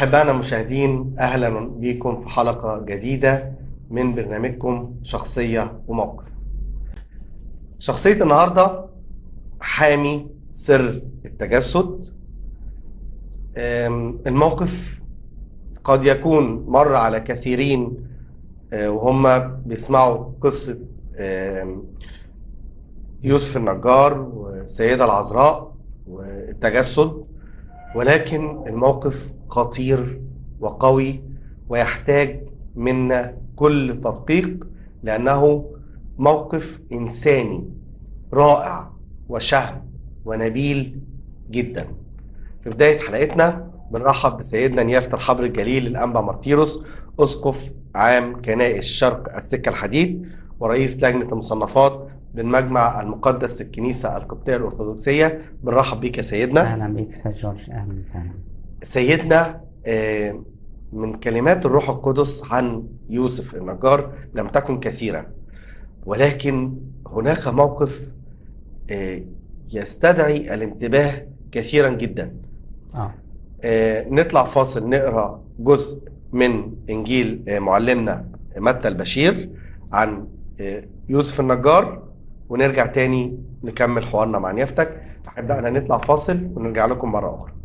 أحبائنا المشاهدين أهلا بكم في حلقة جديدة من برنامجكم شخصية وموقف شخصية النهاردة حامي سر التجسد أم، الموقف قد يكون مر على كثيرين أه، وهم بيسمعوا قصة أم، يوسف النجار والسيدة العذراء والتجسد ولكن الموقف خطير وقوي ويحتاج منا كل تدقيق لأنه موقف إنساني رائع وشهم ونبيل جدا في بداية حلقتنا بنرحب بسيدنا نيافة الحبر الجليل الأنبا مارتيروس أسقف عام كنائس شرق السكة الحديد ورئيس لجنة المصنفات بالمجمع المقدس الكنيسة القبطية الأرثوذكسية بنرحب بيك يا سيدنا اهلا بيك استاذ جورج اهلا وسهلا سيدنا آه، من كلمات الروح القدس عن يوسف النجار لم تكن كثيرة ولكن هناك موقف آه، يستدعي الانتباه كثيرا جدا اه آه، نطلع فاصل نقرا جزء من انجيل آه، معلمنا متى البشير عن آه، يوسف النجار ونرجع تاني نكمل حوارنا مع نيافتك احب ان نطلع فاصل ونرجع لكم مره اخرى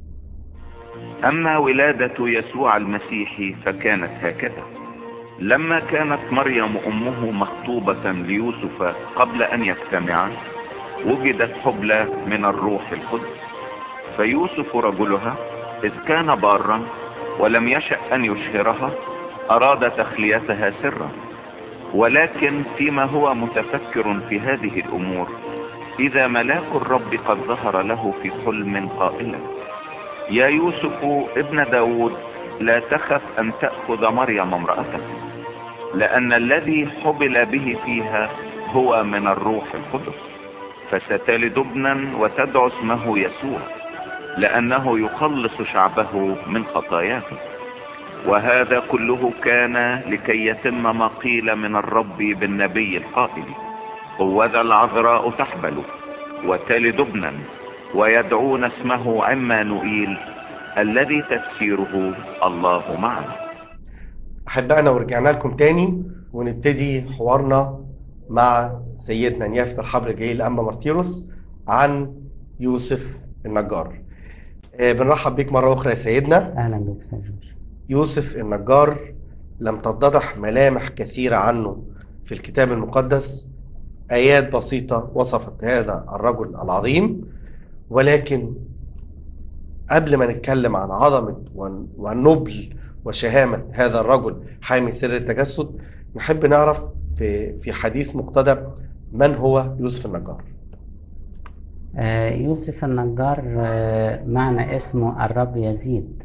أما ولادة يسوع المسيح فكانت هكذا لما كانت مريم أمه مخطوبة ليوسف قبل أن يجتمعا وجدت حبلى من الروح القدس فيوسف رجلها إذ كان بارا ولم يشأ أن يشهرها أراد تخليتها سرا ولكن فيما هو متفكر في هذه الأمور إذا ملاك الرب قد ظهر له في حلم قائلا يا يوسف ابن داود لا تخف أن تأخذ مريم امرأتك لأن الذي حبل به فيها هو من الروح القدس فستلد ابنا وتدعو اسمه يسوع لأنه يخلص شعبه من خطاياهم وهذا كله كان لكي يتم ما قيل من الرب بالنبي القائل هوذا العذراء تحبل وتلد ابنا ويدعون اسمه عمانوئيل الذي تفسيره الله معنا احبائنا ورجعنا لكم تاني ونبتدي حوارنا مع سيدنا نيافة الحبر الجليل الأنبا مارتيروس عن يوسف النجار آه، بنرحب بيك مرة أخرى يا سيدنا اهلا بيك استاذ جورج يوسف النجار لم تتضح ملامح كثيرة عنه في الكتاب المقدس آيات بسيطة وصفت هذا الرجل العظيم ولكن قبل ما نتكلم عن عظمة ون- والنبل وشهامة هذا الرجل حامي سر التجسد نحب نعرف في في حديث مقتضب من هو يوسف النجار آه يوسف النجار آه معنى اسمه الرب يزيد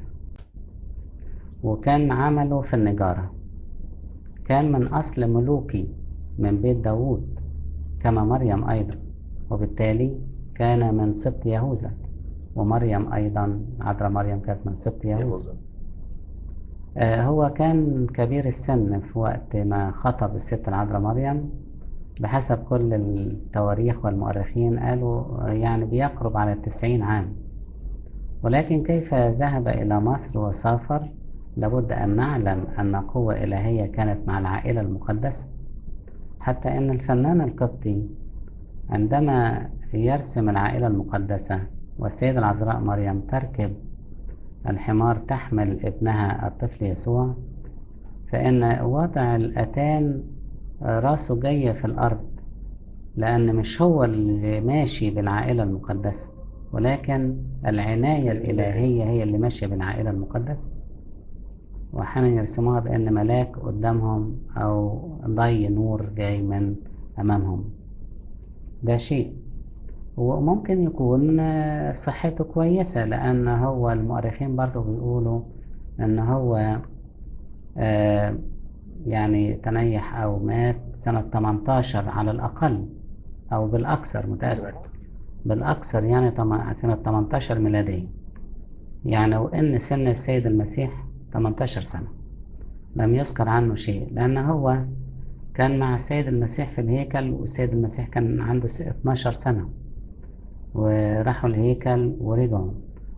وكان عمله في النجارة كان من أصل ملوكي من بيت داوود كما مريم أيضا وبالتالي كان من سبط يهوذا ومريم أيضا عذراء مريم كانت من سبط يهوذا يهوذا. آه، هو كان كبير السن في وقت ما خطب الست العذراء مريم بحسب كل التواريخ والمؤرخين قالوا آه، يعني بيقرب على التسعين عام ولكن كيف ذهب إلى مصر وسافر لابد أن نعلم أن قوة إلهية كانت مع العائلة المقدسة حتى أن الفنان القبطي عندما يرسم العائلة المقدسة والسيدة العذراء مريم تركب الحمار تحمل ابنها الطفل يسوع فإن وضع الأتان راسه جاية في الأرض لأن مش هو اللي ماشي بالعائلة المقدسة ولكن العناية الإلهية هي اللي ماشية بالعائلة المقدسة وأحيانا يرسموها بأن ملاك قدامهم أو ضي نور جاي من أمامهم ده شيء وممكن يكون آه، صحته كويسة لأن هو المؤرخين برضو بيقولوا إن هو آه، يعني تنيح أو مات سنة 18 على الأقل أو بالأكثر متأسف بالأكثر يعني طم- سنة 18 ميلادية يعني وإن سن السيد المسيح 18 سنة لم يذكر عنه شيء لأن هو كان مع السيد المسيح في الهيكل والسيد المسيح كان عنده س- 12 سنة وراحوا الهيكل ورجعوا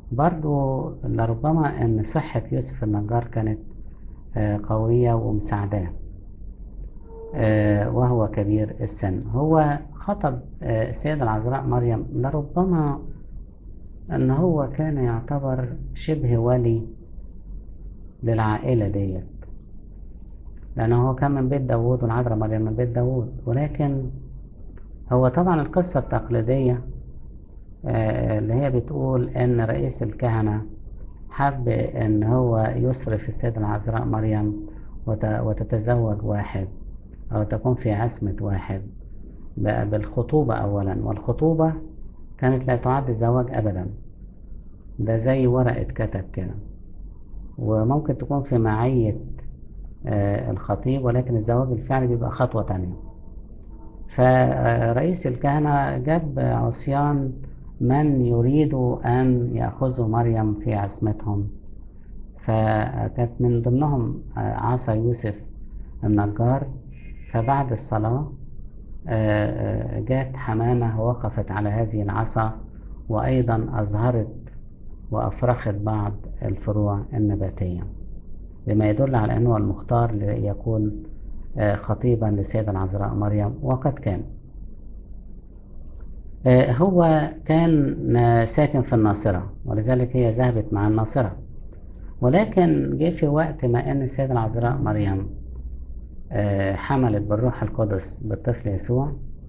برضو لربما ان صحة يوسف النجار كانت آه، قوية ومساعداه آه، وهو كبير السن هو خطب آه، السيدة العذراء مريم لربما ان هو كان يعتبر شبه ولي للعائلة ديت لأنه هو كان من بيت داوود والعذراء مريم من بيت داوود ولكن هو طبعا القصة التقليدية آه، اللي هي بتقول إن رئيس الكهنة حب إن هو يصرف السيدة العذراء مريم وت- وتتزوج واحد أو تكون في عصمة واحد ب- بالخطوبة أولا والخطوبة كانت لا تعد زواج أبدا ده زي ورقة كتب كده وممكن تكون في معية آه، الخطيب ولكن الزواج الفعلي بيبقى خطوة تانية فرئيس الكهنة جاب عصيان من يريد أن يأخذوا مريم في عصمتهم فكانت من ضمنهم آه، عصا يوسف النجار فبعد الصلاة آه، آه، جات حمامة وقفت على هذه العصا وأيضا أظهرت وأفرخت بعض الفروع النباتية بما يدل على أنه المختار ليكون آه، خطيبا للسيدة العذراء مريم وقد كان آه، هو كان آه، ساكن في الناصرة ولذلك هي ذهبت مع الناصرة ولكن جه في وقت ما أن السيدة العذراء مريم آه، حملت بالروح القدس بالطفل يسوع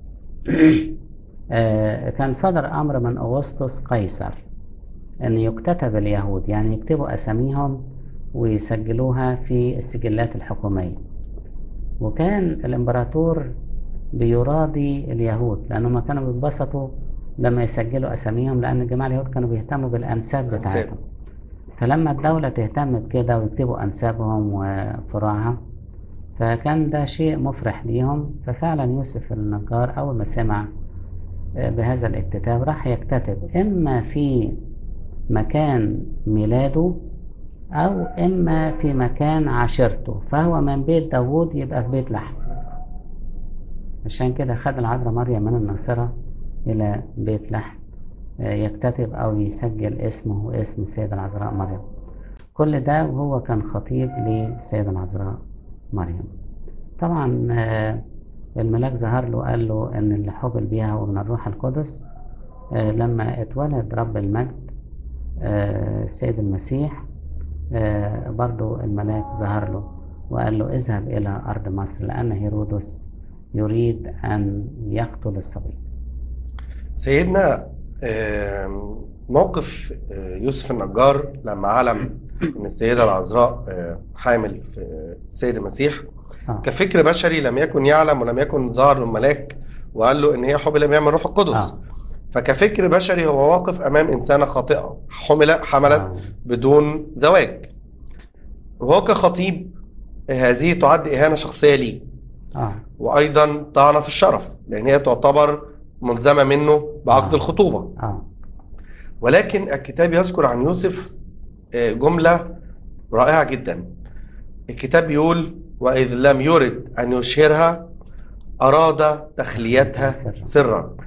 آه، كان صدر أمر من أغسطس قيصر أن يكتتب اليهود يعني يكتبوا أساميهم ويسجلوها في السجلات الحكومية وكان الإمبراطور بيراضي اليهود لأنهم كانوا بيتبسطوا لما يسجلوا أساميهم لأن جماعة اليهود كانوا بيهتموا بالأنساب أنساب. بتاعتهم فلما الدولة تهتم بكده ويكتبوا أنسابهم وفروعها فكان ده شيء مفرح ليهم ففعلا يوسف النجار أول ما سمع آه، بهذا الاكتتاب راح يكتتب إما في مكان ميلاده أو إما في مكان عشيرته فهو من بيت داوود يبقى في بيت لحم عشان كده خد العذراء مريم من الناصرة إلى بيت لحم آه، يكتتب أو يسجل اسمه واسم السيدة العذراء مريم كل ده وهو كان خطيب للسيدة العذراء مريم طبعا آه، الملاك ظهر له قال له ان اللي حبل بيها هو من الروح القدس آه، لما اتولد رب المجد آه، السيد المسيح آه، برضو الملاك ظهر له وقال له اذهب إلى أرض مصر لأن هيرودس يريد أن يقتل الصبي سيدنا آم، موقف آه، يوسف النجار لما علم ان السيده العذراء آه، حامل في آه، السيد المسيح آه. كفكر بشري لم يكن يعلم ولم يكن ظهر له الملاك وقال له ان هي حمل من الروح القدس آه. فكفكر بشري هو واقف امام انسانه خاطئه حمل حملت آه. بدون زواج وهو كخطيب هذه تعد اهانه شخصيه ليه آه. وايضا طعنه في الشرف لان هي تعتبر ملزمه منه بعقد آه. الخطوبه آه. ولكن الكتاب يذكر عن يوسف آه، جمله رائعه جدا الكتاب يقول واذ لم يرد ان يشهرها اراد تخليتها سرا. سرا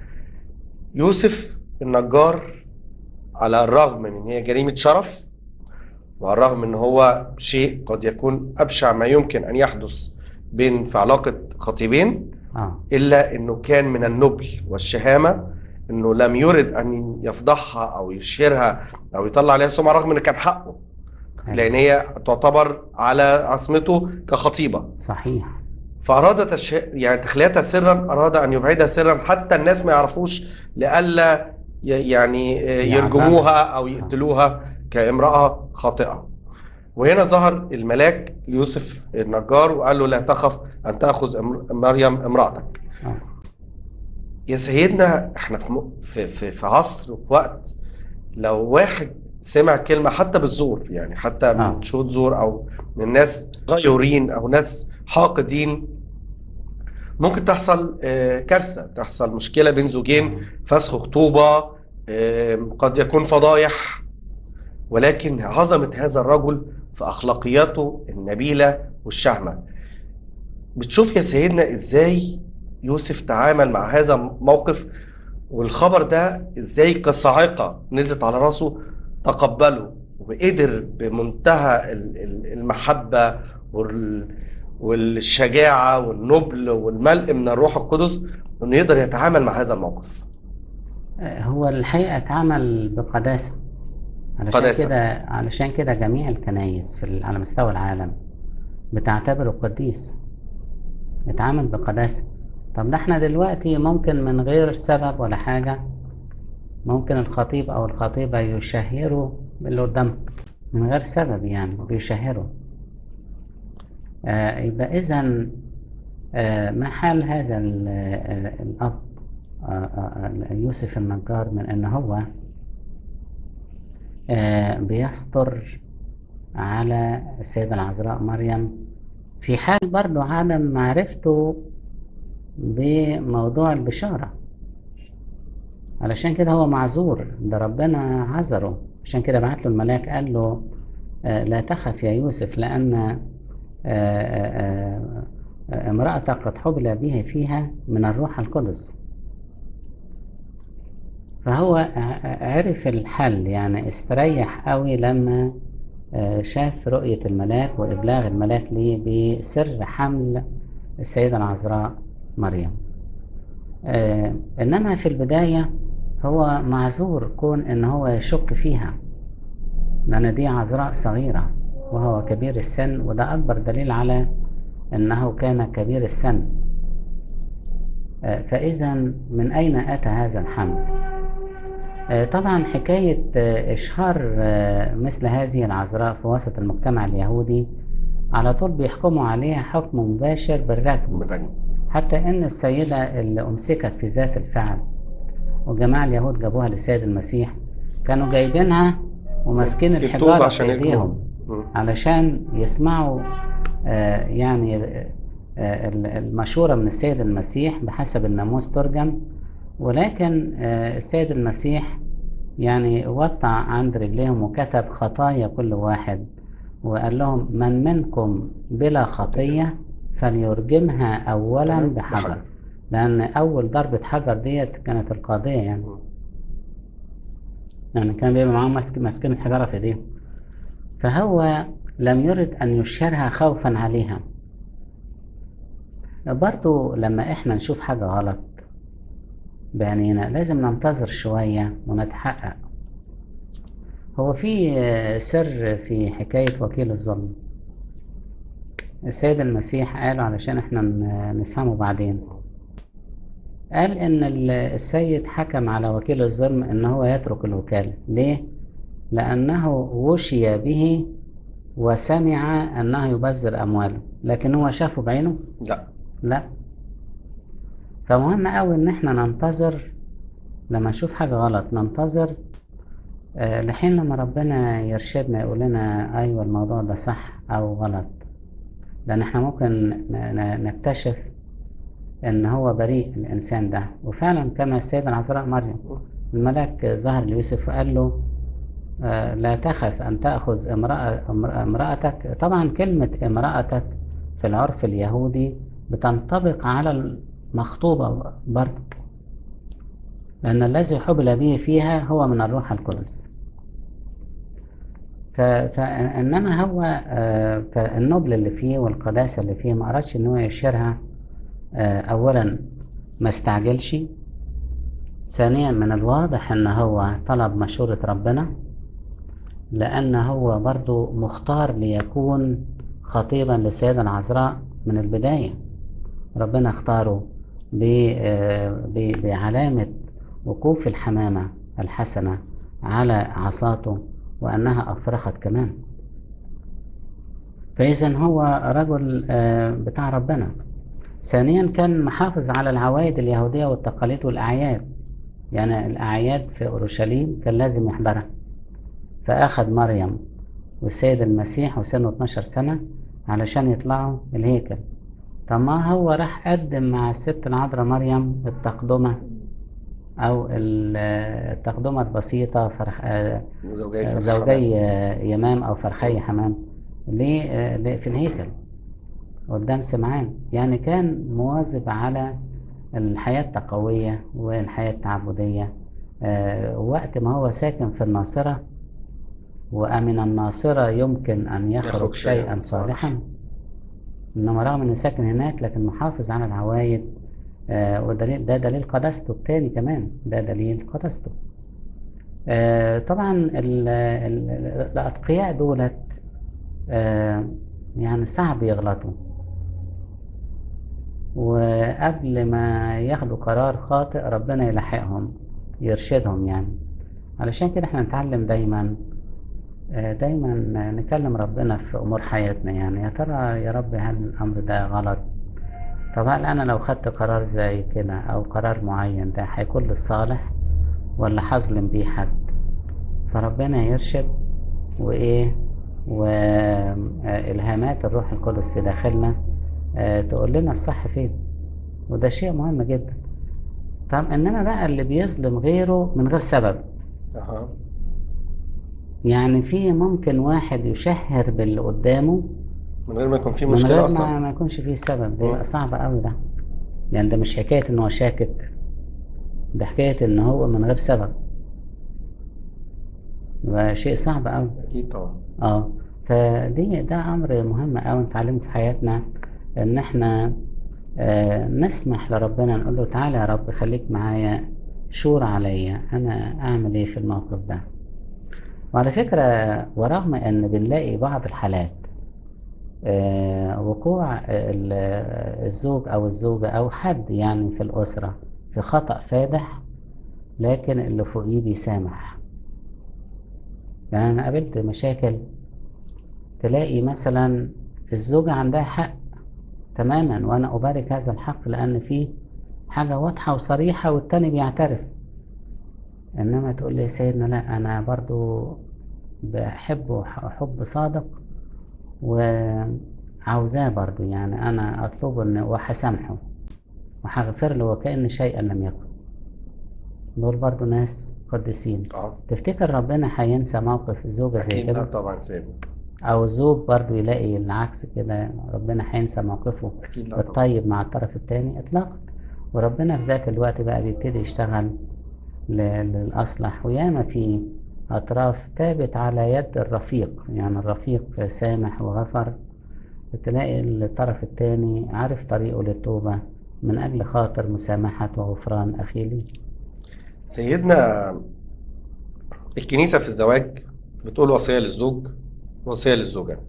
يوسف النجار على الرغم من ان هي جريمه شرف وعلى الرغم ان هو شيء قد يكون ابشع ما يمكن ان يحدث بين في علاقه خطيبين آه. الا انه كان من النبل والشهامه انه لم يرد ان يفضحها او يشهرها او يطلع عليها سمعه رغم ان كان حقه لان هي تعتبر على عصمته كخطيبه صحيح فاراد تش... يعني تخليتها سرا اراد ان يبعدها سرا حتى الناس ما يعرفوش لئلا ي... يعني آه، يرجموها او يقتلوها كامراه خاطئه وهنا ظهر الملاك يوسف النجار وقال له لا تخف ان تاخذ أم- مريم امراتك آه. يا سيدنا احنا في م... في في, في عصر وفي وقت لو واحد سمع كلمة حتى بالزور يعني حتى من آه. شهود زور أو من ناس غيورين أو ناس حاقدين ممكن تحصل آه، كارثة تحصل مشكلة بين زوجين فسخ خطوبة آه، قد يكون فضايح ولكن عظمة هذا الرجل في أخلاقياته النبيلة والشهمة بتشوف يا سيدنا إزاي يوسف تعامل مع هذا الموقف والخبر ده إزاي كصاعقة نزلت على راسه تقبله وقدر بمنتهى ال- ال- المحبة وال- والشجاعة والنبل والملء من الروح القدس انه يقدر يتعامل مع هذا الموقف هو الحقيقة اتعمل بقداسة علشان قداسة. كده علشان كده جميع الكنايس في ال- على مستوى العالم بتعتبره قديس اتعامل بقداسة طب ده احنا دلوقتي ممكن من غير سبب ولا حاجة ممكن الخطيب أو الخطيبة يشهروا باللي قدامهم من غير سبب يعني بيشهروا آه يبقى إذا آه ما حال هذا ال- آه، الأب آه، آه، آه، يوسف النجار من ان هو آه، بيستر على السيدة العذراء مريم في حال برضو عدم معرفته بموضوع البشارة علشان كده هو معذور ده ربنا عذره عشان كده بعت له الملاك قال له آه، لا تخف يا يوسف لأن آه، آه، آه، امرأتك قد حبل به فيها من الروح القدس فهو ع- عرف الحل يعني استريح قوي لما آه، شاف رؤية الملاك وإبلاغ الملاك ليه بسر حمل السيدة العذراء مريم آه، إنما في البداية هو معذور كون إن هو يشك فيها لأن دي عذراء صغيرة وهو كبير السن وده أكبر دليل على أنه كان كبير السن آه، فإذا من أين أتى هذا الحمل؟ آه، طبعا حكاية آه، إشهار آه، مثل هذه العذراء في وسط المجتمع اليهودي على طول بيحكموا عليها حكم مباشر بالرجم بالرجم حتى إن السيدة اللي أمسكت في ذات الفعل وجماعة اليهود جابوها للسيد المسيح كانوا جايبينها وماسكين ماسكين طوب الحجارة عشان في يرجموها. إيديهم مم. علشان يسمعوا آه، يعني آه، ال- المشورة من السيد المسيح بحسب الناموس ترجم ولكن آه، السيد المسيح يعني وطع عند رجليهم وكتب خطايا كل واحد وقال لهم من منكم بلا خطية فليرجمها أولا بحجر لأن أول ضربة حجر ديت كانت القاضية يعني مم. يعني كان بيبقى معاهم ماسك ماسكين الحجارة في ايديهم فهو لم يرد أن يشهرها خوفا عليها برضو لما احنا نشوف حاجة غلط بعينينا لازم ننتظر شوية ونتحقق هو في آه، سر في حكاية وكيل الظلم السيد المسيح قاله علشان احنا ن- نفهمه بعدين قال ان ال- السيد حكم على وكيل الظلم ان هو يترك الوكالة ليه؟ لانه وشي به وسمع انه يبذر امواله لكن هو شافه بعينه لا لا فمهم قوي ان احنا ننتظر لما نشوف حاجة غلط ننتظر آه، لحين لما ربنا يرشدنا يقول لنا ايوه الموضوع ده صح او غلط لان احنا ممكن ن- ن- نكتشف ان هو بريء الانسان ده وفعلا كما السيدة العذراء مريم الملاك ظهر ليوسف وقال له آه، لا تخف ان تاخذ امرأة امرأة- امرأتك طبعا كلمة امرأتك في العرف اليهودي بتنطبق على المخطوبة برضه لأن الذي حبل به فيها هو من الروح القدس ف... فإنما هو آه، فالنبل اللي فيه والقداسة اللي فيه ما أردش إن هو يشيرها آه، أولا ما استعجلش ثانيا من الواضح إن هو طلب مشورة ربنا لأن هو برضو مختار ليكون خطيبا للسيدة العذراء من البداية ربنا اختاره ب- آه، ب- بعلامة وقوف الحمامة الحسنة على عصاته وأنها أفرخت كمان فإذا هو رجل آه، بتاع ربنا ثانيا كان محافظ على العوايد اليهودية والتقاليد والأعياد يعني الأعياد في أورشليم كان لازم يحضرها فأخذ مريم والسيد المسيح وسنه 12 سنة علشان يطلعوا الهيكل طب ما هو راح قدم مع الست العذراء مريم التقدمة أو ال- التقدمة البسيطة فرخ آه، زوجي فرخ زوجي آه، يمام أو فرخي حمام ليه آه، ليه في الهيكل قدام سمعان يعني كان مواظب على الحياة التقوية والحياة التعبدية آه، وقت ما هو ساكن في الناصرة وأمن الناصرة يمكن أن يخرج, يخرج شيئاً شيئا صالحاً. صالحا إنما رغم إنه ساكن هناك لكن محافظ على العوايد آه ودليل ده دليل قداسته التاني كمان ده دليل قداسته آه طبعا ال- ال- ال- الأتقياء دولت آه يعني صعب يغلطوا وقبل ما ياخدوا قرار خاطئ ربنا يلحقهم يرشدهم يعني علشان كده احنا نتعلم دايما آه، دايما نكلم ربنا في امور حياتنا يعني يا ترى يا رب هل الامر ده غلط طب هل انا لو خدت قرار زي كده او قرار معين ده هيكون للصالح ولا هظلم بيه حد فربنا يرشد وايه والهامات الروح القدس في داخلنا آه، تقول لنا الصح فين وده شيء مهم جدا طب انما بقى اللي بيظلم غيره من غير سبب أها يعني في ممكن واحد يشهر باللي قدامه من غير ما يكون في من مشكلة غير أصلا ما, ما يكونش فيه سبب ده مم. يبقى صعب قوي ده يعني ده مش حكاية ان هو شاكك ده حكاية ان هو من غير سبب يبقى شيء صعب قوي أكيد طبعا اه فدي ده امر مهم قوي نتعلمه في حياتنا ان احنا آه نسمح لربنا نقول له تعالى يا رب خليك معايا شور عليا انا اعمل ايه في الموقف ده وعلى فكرة ورغم ان بنلاقي بعض الحالات آه وقوع ال- الزوج او الزوجة او حد يعني في الاسرة في خطأ فادح لكن اللي فوقيه بيسامح يعني انا قابلت مشاكل تلاقي مثلا الزوجة عندها حق تماما وانا ابارك هذا الحق لان فيه حاجة واضحة وصريحة والتاني بيعترف انما تقول لي يا سيدنا لا انا برضو بحبه حب صادق وعاوزاه برضو يعني انا اطلبه ان وهسامحه وهغفر له وكأن شيئا لم يكن دول برضو ناس قديسين اه تفتكر ربنا هينسى موقف زوجة زي أكيد لا كده طبعا سيدنا او الزوج برضو يلاقي العكس كده ربنا هينسى موقفه أكيد لا طبعا الطيب مع الطرف التاني اطلاقا وربنا في ذات الوقت بقى بيبتدي يشتغل ل- للأصلح وياما في أطراف تابت على يد الرفيق يعني الرفيق سامح وغفر تلاقي الطرف التاني عارف طريقه للتوبة من أجل خاطر مسامحة وغفران أخي لي سيدنا الكنيسة في الزواج بتقول وصية للزوج وصية للزوجة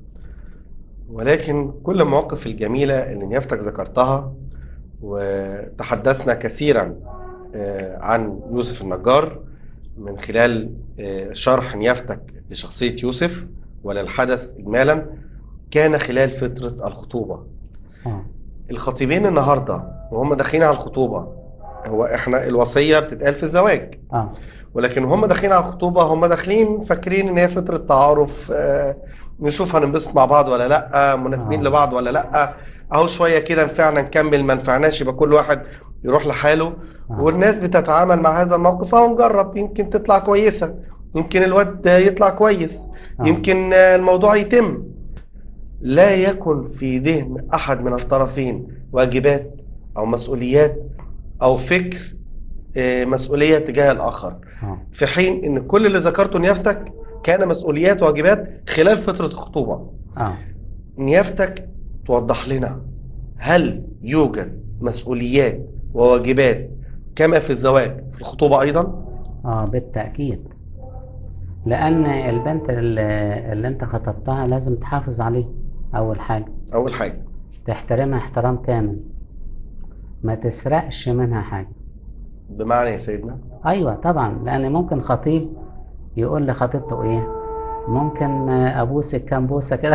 ولكن كل المواقف الجميلة اللي نيافتك ذكرتها وتحدثنا كثيرا آه، عن يوسف النجار من خلال آه، شرح نيافتك لشخصية يوسف وللحدث إجمالا كان خلال فترة الخطوبة آه. الخطيبين النهاردة وهم داخلين على الخطوبة هو احنا الوصية بتتقال في الزواج آه. ولكن هم داخلين على الخطوبة هم داخلين فاكرين ان هي فترة تعارف آه، نشوف هننبسط مع بعض ولا لا مناسبين آه. لبعض ولا لا اهو شوية كده نفعنا نكمل ما نفعناش يبقى كل واحد يروح لحاله آه. والناس بتتعامل مع هذا الموقف اهو نجرب يمكن تطلع كويسة يمكن الواد يطلع كويس آه. يمكن آه، الموضوع يتم لا يكن في ذهن احد من الطرفين واجبات او مسؤوليات او فكر آه، مسؤولية تجاه الاخر آه. في حين ان كل اللي ذكرته نيافتك كان مسؤوليات وواجبات خلال فترة الخطوبة آه. نيافتك توضح لنا هل يوجد مسؤوليات وواجبات كما في الزواج في الخطوبة أيضا؟ آه بالتأكيد لأن البنت اللي, اللي أنت خطبتها لازم تحافظ عليه أول حاجة أول حاجة تحترمها احترام كامل ما تسرقش منها حاجة بمعنى يا سيدنا ايوه طبعا لان ممكن خطيب يقول لخطيبته ايه ممكن آه، ابوسك كام بوسه كده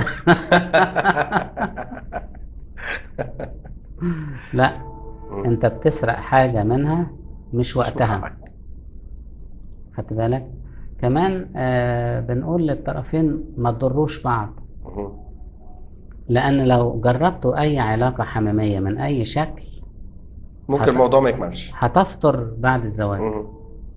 لا مم. انت بتسرق حاجه منها مش مش من وقتها حقك. خدت بالك كمان آه بنقول للطرفين ما تضروش بعض مم. لان لو جربتوا اي علاقه حميميه من اي شكل ممكن حسن. الموضوع ما يكملش هتفطر بعد الزواج مم.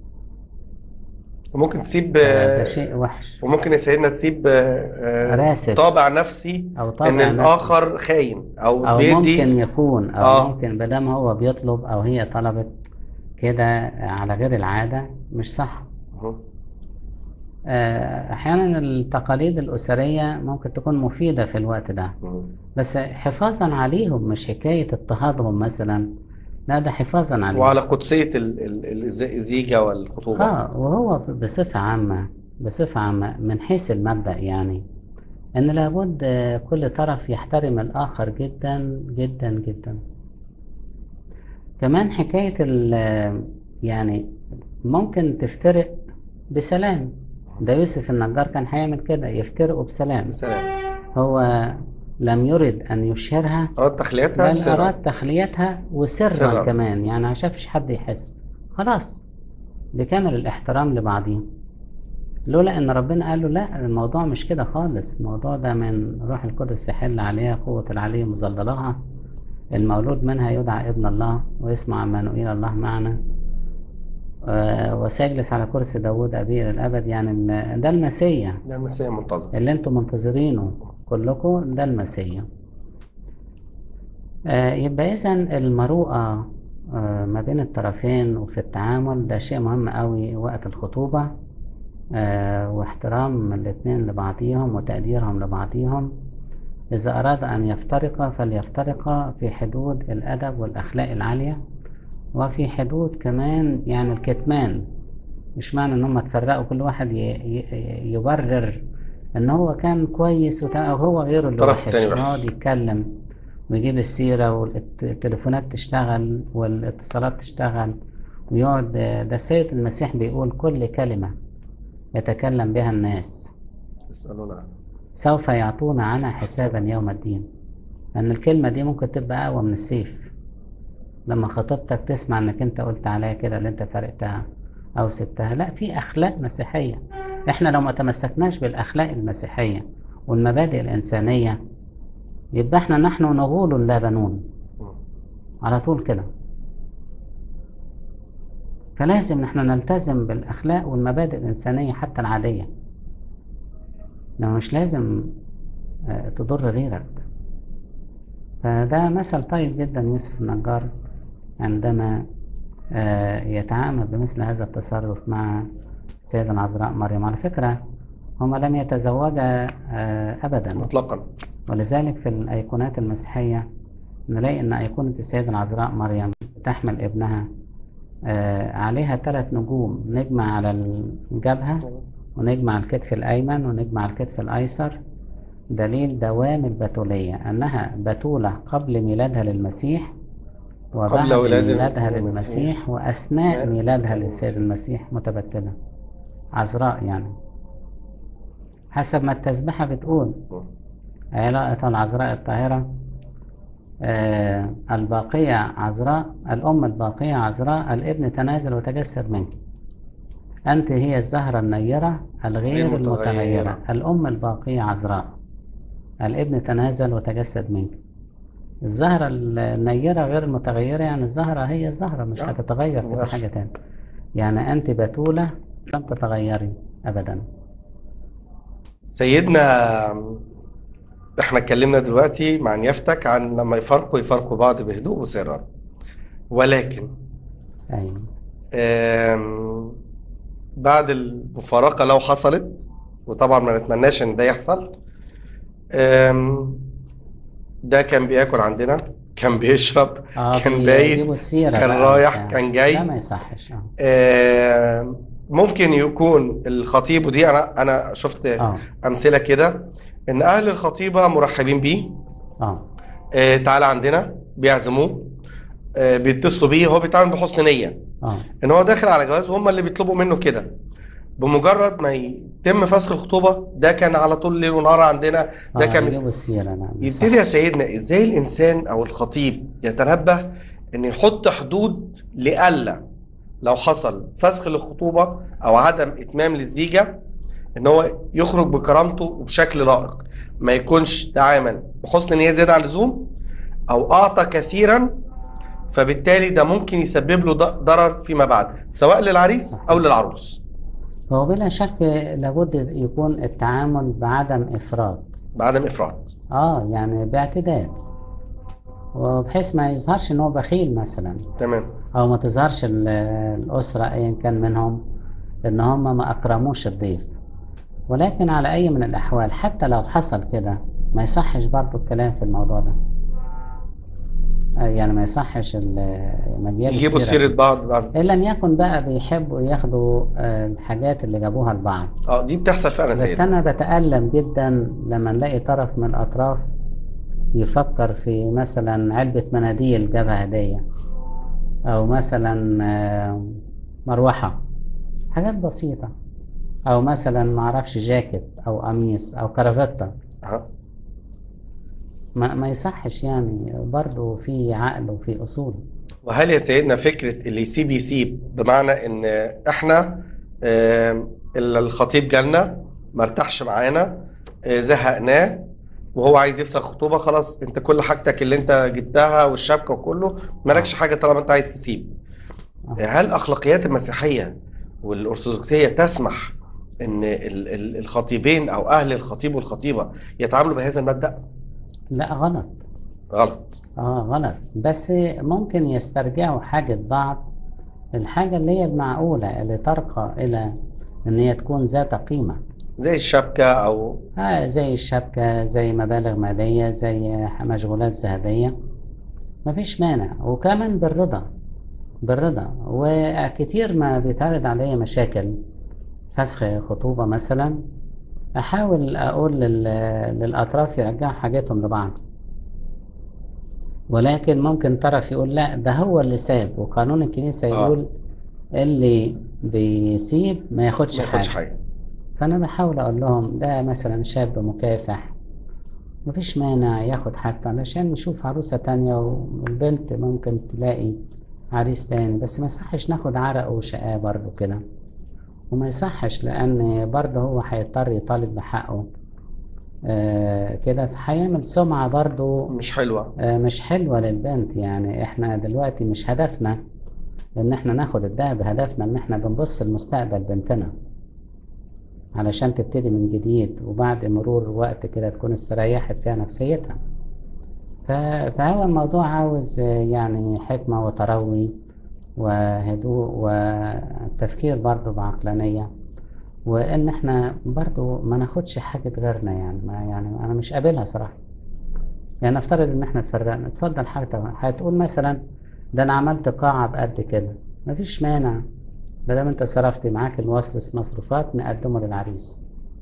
وممكن تسيب آه، ده آه، شيء وحش وممكن يا سيدنا تسيب آه، آه، راسب طابع نفسي او طبع ان نفسي. الاخر خاين او, او بيدي ممكن يكون او آه. ممكن بدام هو بيطلب او هي طلبت كده على غير العادة مش صح مم. آه، أحيانا التقاليد الأسرية ممكن تكون مفيدة في الوقت ده مم. بس حفاظا عليهم مش حكاية اضطهادهم مثلا لا ده حفاظا عليهم وعلى قدسية ال- ال- الز- الزيجة والخطوبة اه وهو بصفة عامة بصفة عامة من حيث المبدأ يعني إن لابد آه، كل طرف يحترم الآخر جدا جدا جدا كمان حكاية ال يعني ممكن تفترق بسلام ده يوسف النجار كان هيعمل كده يفترقوا بسلام سلام هو لم يرد أن يشهرها أراد تخليتها بل سرا أراد تخليتها وسرا سرا. كمان يعني عشان مفيش حد يحس خلاص بكامل الاحترام لبعضهم لولا ان ربنا قال له لا الموضوع مش كده خالص الموضوع ده من روح القدس يحل عليها قوة العلي مظللها المولود منها يدعى ابن الله ويسمع عمانوئيل الله معنا آه، وسيجلس على كرسي داوود أبيه إلى الأبد يعني ال- ده المسيح ده المسيح منتظر اللي انتم منتظرينه كلكم ده المسيح آه، يبقى اذا المروءة آه، ما بين الطرفين وفي التعامل ده شيء مهم قوي وقت الخطوبة آه، واحترام الاتنين لبعضيهم وتقديرهم لبعضيهم إذا أراد أن يفترقا فليفترقا في حدود الأدب والأخلاق العالية وفي حدود كمان يعني الكتمان مش معنى ان هم اتفرقوا كل واحد ي- ي- يبرر ان هو كان كويس وت- او هو غيره اللي الطرف وحش التاني وحش. يقعد يتكلم ويجيب السيرة والتليفونات تشتغل والاتصالات تشتغل ويقعد ده السيد المسيح بيقول كل كلمة يتكلم بها الناس يسألون عنه سوف يعطون عنها حسابا يوم الدين لأن الكلمة دي ممكن تبقى أقوى من السيف لما خطيبتك تسمع إنك أنت قلت عليها كده اللي أنت فرقتها أو سبتها لا في أخلاق مسيحية إحنا لو ما تمسكناش بالأخلاق المسيحية والمبادئ الإنسانية يبقى إحنا نحن نغول لا بنون مم. على طول كده فلازم نحن نلتزم بالأخلاق والمبادئ الإنسانية حتى العادية إنه مش لازم آه، تضر غيرك فده مثل طيب جدا يوسف النجار عندما آه، يتعامل بمثل هذا التصرف مع السيدة العذراء مريم على فكرة هما لم يتزوجا آه، أبدا مطلقا ولذلك في الأيقونات المسيحية نلاقي أن أيقونة السيدة العذراء مريم تحمل ابنها آه، عليها ثلاث نجوم نجمة على الجبهة ونجمة على الكتف الأيمن ونجمة على الكتف الأيسر دليل دوام البتولية أنها بتولة قبل ميلادها للمسيح وبعد قبل ولادة ميلادها المسيح. للمسيح وأثناء نعم. ميلادها للسيد المسيح متبتلة عذراء يعني حسب ما التسبيحة بتقول مم. علاقة العذراء الطاهرة آه الباقية عذراء الأم الباقية عذراء الابن تنازل وتجسد منك أنت هي الزهرة النيرة الغير غير متغيرة. المتغيرة الأم الباقية عذراء الابن تنازل وتجسد منك الزهرة النيرة غير المتغيرة يعني الزهرة هي الزهرة مش آه. هتتغير تبقى ماشي. حاجة تانية يعني أنت بتولة لم تتغيري أبدا سيدنا احنا اتكلمنا دلوقتي مع نيافتك عن لما يفرقوا يفرقوا بعض بهدوء وسرا ولكن أيوة آم، بعد المفارقة لو حصلت وطبعا ما نتمناش ان ده يحصل آم، ده كان بياكل عندنا كان بيشرب اه كان بي- بايت يجيبوا السيرة كان بقى رايح وبتاع. كان جاي لا ما يصحش اه آم، ممكن يكون الخطيب ودي انا انا شفت اه امثله كده ان اهل الخطيبه مرحبين بيه اه آه، تعالى عندنا بيعزموه آه، بيتصلوا بيه هو بيتعامل بحسن نيه اه ان هو داخل على جواز وهم اللي بيطلبوا منه كده بمجرد ما يتم فسخ الخطوبه ده كان على طول ليل ونهار عندنا ده آه، كان يجيبوا السيرة نعم يبتدي يا سيدنا ازاي الانسان او الخطيب يتنبه ان يحط حدود لئلا لو حصل فسخ للخطوبه او عدم اتمام للزيجه ان هو يخرج بكرامته وبشكل لائق ما يكونش تعامل بحسن نيه زياده عن اللزوم او اعطى كثيرا فبالتالي ده ممكن يسبب له ض- ضرر فيما بعد سواء للعريس او للعروس هو بلا شك لابد يكون التعامل بعدم إفراط بعدم افراط اه يعني باعتدال وبحيث ما يظهرش ان هو بخيل مثلا تمام او ما تظهرش ال- الاسره ايا كان منهم ان هم ما اكرموش الضيف ولكن على أي من الأحوال حتى لو حصل كده ما يصحش برضو الكلام في الموضوع ده آه، يعني ما يصحش ال- مجال يجيبوا السيرة سيره بعض بعد إن لم يكن بقى بيحبوا ياخدوا آه، الحاجات اللي جابوها لبعض اه دي بتحصل فعلا بس سيدنا أنا بتألم جدا لما نلاقي طرف من الأطراف يفكر في مثلا علبة مناديل جابها هدية أو مثلا آه، مروحة حاجات بسيطة أو مثلا معرفش جاكيت أو قميص أو كرافتة آه. ما, ما يصحش يعني برضه في عقل وفي أصول وهل يا سيدنا فكرة اللي يسيب يسيب بمعنى ان احنا آم، ال- الخطيب جالنا ما ارتاحش معانا آه، زهقناه وهو عايز يفسخ خطوبة خلاص انت كل حاجتك اللي انت جبتها والشبكة وكله مالكش حاجة طالما انت عايز تسيب آه. هل اخلاقيات المسيحية والارثوذكسية تسمح ان ال- ال- الخطيبين او اهل الخطيب والخطيبة يتعاملوا بهذا المبدأ لا غلط غلط اه غلط بس ممكن يسترجعوا حاجة بعض الحاجة اللي هي المعقولة اللي ترقى إلى إن هي تكون ذات قيمة زي الشبكة او آه زي الشبكة زي مبالغ مالية زي مشغولات ذهبية مفيش مانع وكمان بالرضا بالرضا وكتير ما بيتعرض عليا مشاكل فسخ خطوبة مثلا أحاول أقول لل- للأطراف يرجعوا حاجاتهم لبعض ولكن ممكن طرف يقول لا ده هو اللي ساب وقانون الكنيسة آه. يقول اللي بيسيب ما ياخدش ما ياخدش حاجة حاجة فأنا بحاول أقول لهم ده مثلا شاب مكافح مفيش مانع ياخد حاجته علشان نشوف عروسة تانية والبنت ممكن تلاقي عريس تاني بس ما يصحش ناخد عرق وشقاه برضه كده وما يصحش لأن برضه هو هيضطر يطالب بحقه آه كده فهيعمل سمعة برضه مش حلوة آه مش حلوة للبنت يعني احنا دلوقتي مش هدفنا ان احنا ناخد الدهب هدفنا ان احنا بنبص لمستقبل بنتنا علشان تبتدي من جديد وبعد مرور وقت كده تكون استريحت فيها نفسيتها ف- فهو الموضوع عاوز آه، يعني حكمة وتروي وهدوء وتفكير برضه بعقلانية وان احنا برضه ما ناخدش حاجة غيرنا يعني ما يعني انا مش قابلها صراحة يعني نفترض ان احنا اتفرقنا اتفضل حاجتك هتقول مثلا ده انا عملت قاعة بقد كده مفيش مانع ما دام انت صرفت معاك الوصل مصروفات نقدمه للعريس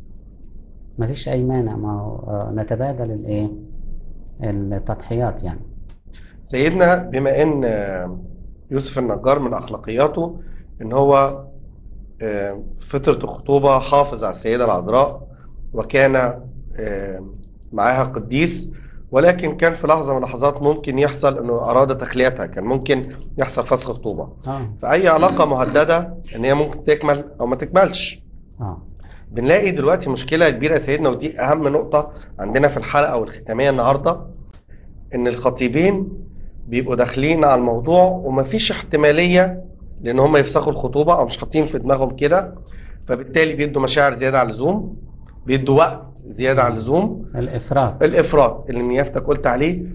مفيش اي مانع ما هو آه، نتبادل الايه التضحيات يعني سيدنا بما ان آه، يوسف النجار من اخلاقياته ان هو آه، في فترة الخطوبة حافظ على السيدة العذراء وكان آه، معاها قديس ولكن كان في لحظة من اللحظات ممكن يحصل انه اراد تخليتها كان ممكن يحصل فسخ خطوبة اه فأي علاقة مهددة ان هي ممكن تكمل او ما تكملش اه بنلاقي دلوقتي مشكلة كبيرة يا سيدنا ودي أهم نقطة عندنا في الحلقة والختامية النهاردة إن الخطيبين بيبقوا داخلين على الموضوع ومفيش احتمالية لأن هم يفسخوا الخطوبة أو مش حاطين في دماغهم كده فبالتالي بيدوا مشاعر زيادة عن اللزوم بيدوا وقت زيادة عن اللزوم الافراط الإفراط اللي نيافتك قلت عليه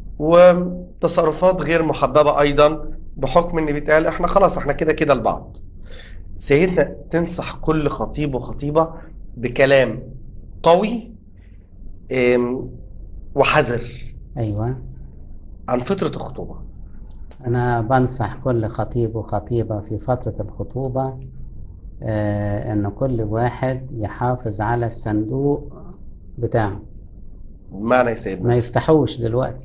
وتصرفات غير محببة أيضا بحكم إن بيتقال إحنا خلاص إحنا كده كده لبعض سيدنا تنصح كل خطيب وخطيبة بكلام قوي أم، وحذر ايوه عن فترة الخطوبة أنا بنصح كل خطيب وخطيبة في فترة الخطوبة آه، إن كل واحد يحافظ على الصندوق بتاعه بمعنى يا سيدنا ما يفتحوش دلوقتي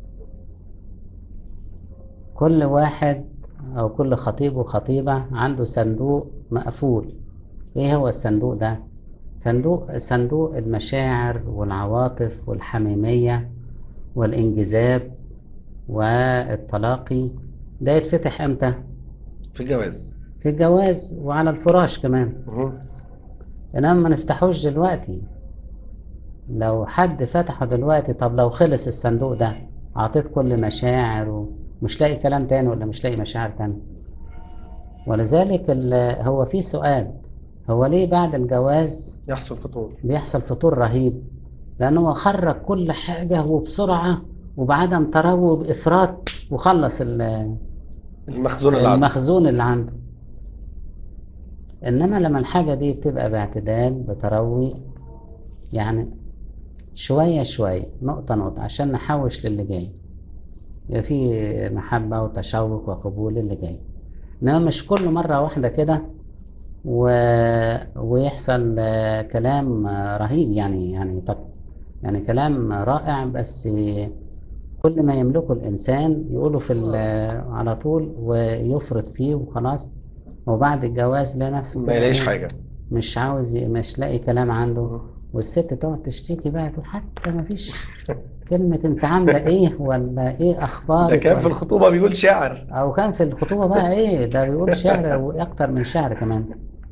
كل واحد أو كل خطيب وخطيبة عنده صندوق مقفول إيه هو الصندوق ده؟ صندوق صندوق المشاعر والعواطف والحميمية والانجذاب والتلاقي ده يتفتح امتى؟ في الجواز في الجواز وعلى الفراش كمان مهم. انما ما نفتحوش دلوقتي لو حد فتحه دلوقتي طب لو خلص الصندوق ده اعطيت كل مشاعر ومش لاقي كلام تاني ولا مش لاقي مشاعر تاني ولذلك ال- هو في سؤال هو ليه بعد الجواز يحصل فطور بيحصل فطور رهيب لأنه هو خرج كل حاجة وبسرعة وبعدم تروي وبإفراط وخلص ال- المخزون اللي عنده المخزون اللي عنده انما لما الحاجة دي بتبقى باعتدال بتروي يعني شوية شوية نقطة نقطة عشان نحوش للي جاي يبقى في محبة وتشوق وقبول للي جاي انما مش كل مرة واحدة كده و... ويحصل آه، كلام آه، رهيب يعني يعني طب يعني كلام رائع بس كل ما يملكه الإنسان يقوله في ال- على طول ويفرط فيه وخلاص وبعد الجواز لنفسه ما كده يلاقيش إيه، حاجة مش عاوز ي- مش لاقي كلام عنده والست تقعد تشتكي بقى تقول حتى ما فيش كلمة انت عاملة ايه ولا ايه اخبارك ده كان في ولا- الخطوبة بيقول شعر او كان في الخطوبة بقى ايه ده بيقول شعر واكتر من شعر كمان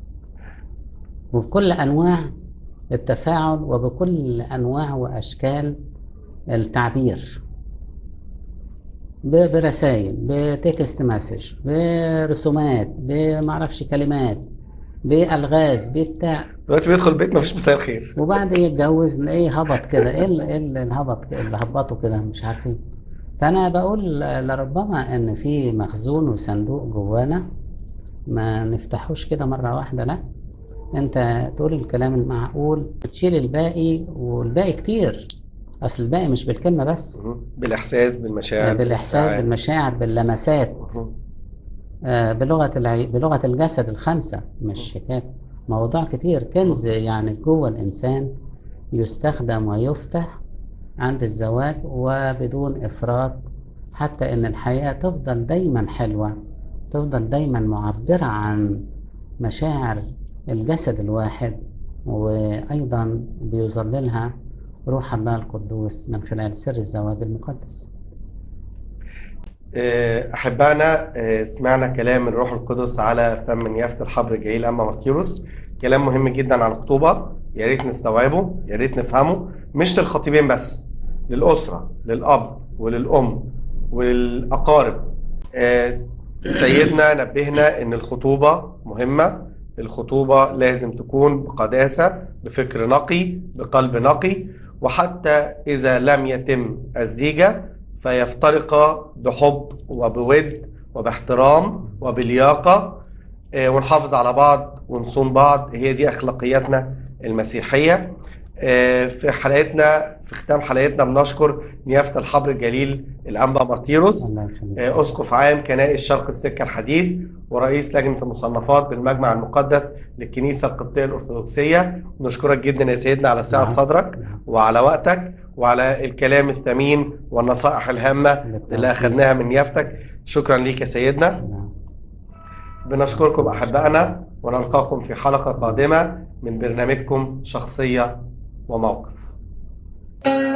وبكل انواع التفاعل وبكل انواع واشكال التعبير ب- برسائل بتكست مسج برسومات بمعرفش كلمات بالغاز بتاع دلوقتي بيدخل البيت مفيش مساء الخير وبعد يتجوز نلاقيه هبط كده ايه ال- ايه ال- الهبط ك- اللي هبطه كده مش عارفين فانا بقول لربما ان في مخزون وصندوق جوانا ما نفتحوش كده مره واحده لا انت تقول الكلام المعقول تشيل الباقي والباقي كتير اصل الباقي مش بالكلمه بس بالإحساس بالمشاعر بالاحساس بالأفعال. بالمشاعر باللمسات آه، بلغة العي... بلغة الجسد الخمسة مش حكاية موضوع كتير كنز يعني جوه الإنسان يستخدم ويفتح عند الزواج وبدون إفراط حتى إن الحياة تفضل دايما حلوة تفضل دايما معبرة عن مشاعر الجسد الواحد وأيضا بيظللها روح الله القدوس من خلال سر الزواج المقدس آه، أحبائنا آه، سمعنا كلام الروح القدس على فم من يافت الحبر الجليل أما مارتيروس كلام مهم جدا عن الخطوبة يا ريت نستوعبه يا ريت نفهمه مش للخطيبين بس للأسرة للأب وللأم وللأقارب آه، سيدنا نبهنا إن الخطوبة مهمة الخطوبة لازم تكون بقداسة بفكر نقي بقلب نقي وحتى إذا لم يتم الزيجة فيفترقا بحب وبود وباحترام وبلياقة آه، ونحافظ على بعض ونصون بعض هي دي أخلاقياتنا المسيحية آه، في حلقتنا في ختام حلقتنا بنشكر نيافة الحبر الجليل الأنبا مارتيروس الله يخليك آه، أسقف عام كنائس شرق السكة الحديد ورئيس لجنة المصنفات بالمجمع المقدس للكنيسة القبطية الأرثوذكسية نشكرك جدا يا سيدنا على سعة نعم. صدرك وعلى وقتك وعلى الكلام الثمين والنصائح الهامة اللي أخذناها من يافتك شكرا ليك يا سيدنا نعم. بنشكركم أحبائنا ونلقاكم في حلقة قادمة من برنامجكم شخصية وموقف